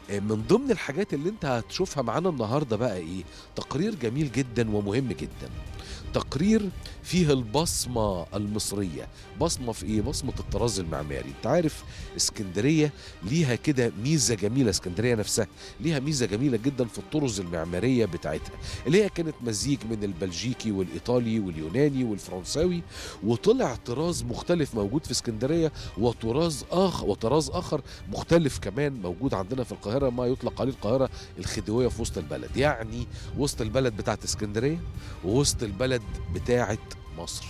آه، من ضمن الحاجات اللي انت هتشوفها معانا النهارده بقى ايه تقرير جميل جدا ومهم جدا تقرير فيه البصمة المصرية بصمة في ايه؟ بصمة الطراز المعماري انت عارف اسكندرية ليها كده ميزة جميلة اسكندرية نفسها ليها ميزة جميلة جدا في الطرز المعمارية بتاعتها اللي هي كانت مزيج من البلجيكي والإيطالي واليوناني والفرنساوي وطلع طراز مختلف موجود في اسكندرية وطراز آخر وطراز آخر مختلف كمان موجود عندنا في القاهرة ما يطلق عليه القاهرة الخديوية في وسط البلد يعني وسط البلد بتاعت اسكندرية ووسط البلد بتاعت مصر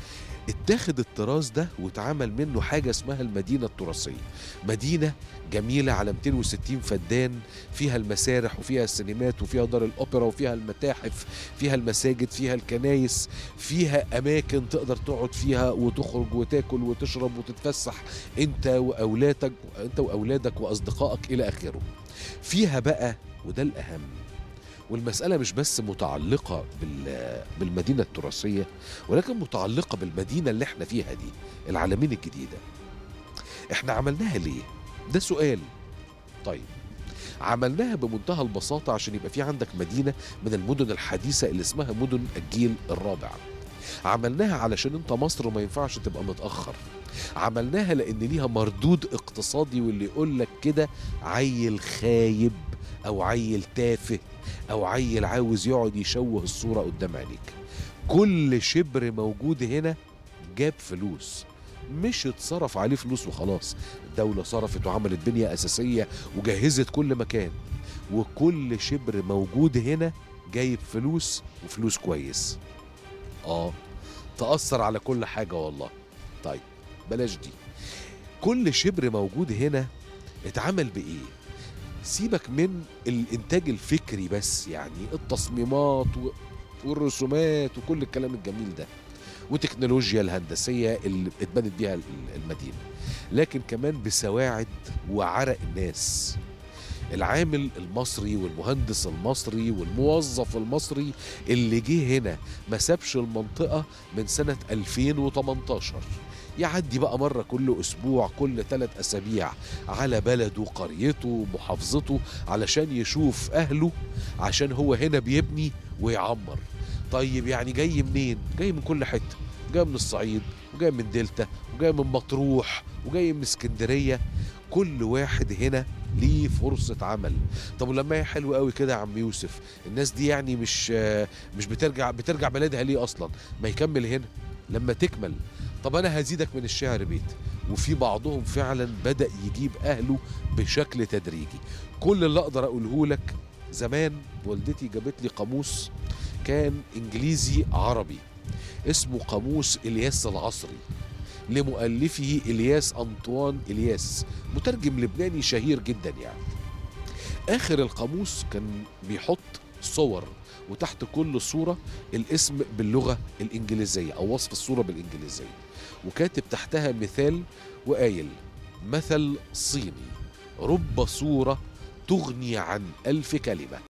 اتاخد الطراز ده واتعمل منه حاجة اسمها المدينة التراثية مدينة جميلة على 260 فدان فيها المسارح وفيها السينمات وفيها دار الأوبرا وفيها المتاحف فيها المساجد فيها الكنايس فيها أماكن تقدر تقعد فيها وتخرج وتاكل وتشرب وتتفسح أنت وأولادك أنت وأولادك وأصدقائك إلى آخره فيها بقى وده الأهم والمسألة مش بس متعلقة بال- بالمدينة التراثية ولكن متعلقة بالمدينة اللي احنا فيها دي العالمين الجديدة احنا عملناها ليه؟ ده سؤال طيب عملناها بمنتهى البساطة عشان يبقى في عندك مدينة من المدن الحديثة اللي اسمها مدن الجيل الرابع عملناها علشان انت مصر وما ينفعش تبقى متأخر عملناها لان ليها مردود اقتصادي واللي يقول لك كده عيل خايب او عيل تافه او عيل عاوز يقعد يشوه الصورة قدام عينيك كل شبر موجود هنا جاب فلوس مش اتصرف عليه فلوس وخلاص الدولة صرفت وعملت بنية أساسية وجهزت كل مكان وكل شبر موجود هنا جايب فلوس وفلوس كويس اه تأثر على كل حاجة والله طيب بلاش دي كل شبر موجود هنا اتعمل بإيه سيبك من الإنتاج الفكري بس يعني التصميمات و- والرسومات وكل الكلام الجميل ده وتكنولوجيا الهندسية اللي اتبنت بيها ال- المدينة لكن كمان بسواعد وعرق الناس العامل المصري والمهندس المصري والموظف المصري اللي جه هنا ما سابش المنطقة من سنة 2018 يعدي بقى مرة كل أسبوع كل ثلاث أسابيع على بلده قريته محافظته علشان يشوف أهله عشان هو هنا بيبني ويعمر طيب يعني جاي منين؟ جاي من كل حتة جاي من الصعيد وجاي من دلتا وجاي من مطروح وجاي من اسكندرية كل واحد هنا ليه فرصة عمل طب ولما هي حلو قوي كده يا عم يوسف الناس دي يعني مش آه، مش بترجع بترجع بلادها ليه اصلا ما يكمل هنا لما تكمل طب انا هزيدك من الشعر بيت وفي بعضهم فعلا بدأ يجيب اهله بشكل تدريجي كل اللي اقدر اقوله لك زمان والدتي جابت لي قاموس كان انجليزي عربي اسمه قاموس الياس العصري لمؤلفه الياس انطوان الياس مترجم لبناني شهير جدا يعني اخر القاموس كان بيحط صور وتحت كل صورة الاسم باللغة الإنجليزية أو وصف الصورة بالإنجليزية وكاتب تحتها مثال وقايل مثل صيني رب صورة تغني عن ألف كلمة